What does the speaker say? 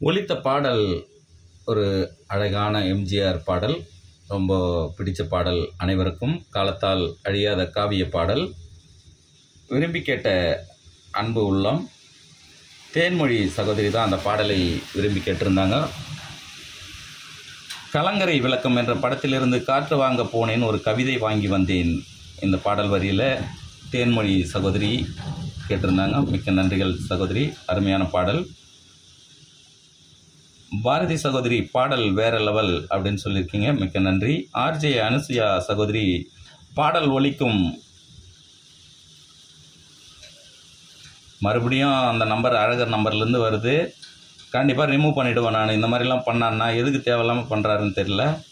ஒலித்த பாடல் ஒரு அழகான எம்ஜிஆர் பாடல் ரொம்ப பிடிச்ச பாடல் அனைவருக்கும் காலத்தால் அழியாத காவிய பாடல் விரும்பி கேட்ட அன்பு உள்ளம் தேன்மொழி சகோதரி தான் அந்த பாடலை விரும்பி கேட்டிருந்தாங்க கலங்கரை விளக்கம் என்ற படத்திலிருந்து காற்று வாங்க போனேன் ஒரு கவிதை வாங்கி வந்தேன் இந்த பாடல் வரியில் தேன்மொழி சகோதரி கேட்டிருந்தாங்க மிக்க நன்றிகள் சகோதரி அருமையான பாடல் பாரதி சகோதரி பாடல் வேற லெவல் அப்படின்னு சொல்லியிருக்கீங்க மிக்க நன்றி ஆர்ஜே அனுசுயா சகோதரி பாடல் ஒலிக்கும் மறுபடியும் அந்த நம்பர் அழகர் நம்பர்லேருந்து வருது கண்டிப்பாக ரிமூவ் பண்ணிவிடுவேன் நான் இந்த மாதிரிலாம் பண்ணான்னா எதுக்கு தேவையில்லாமல் பண்ணுறாருன்னு தெரியல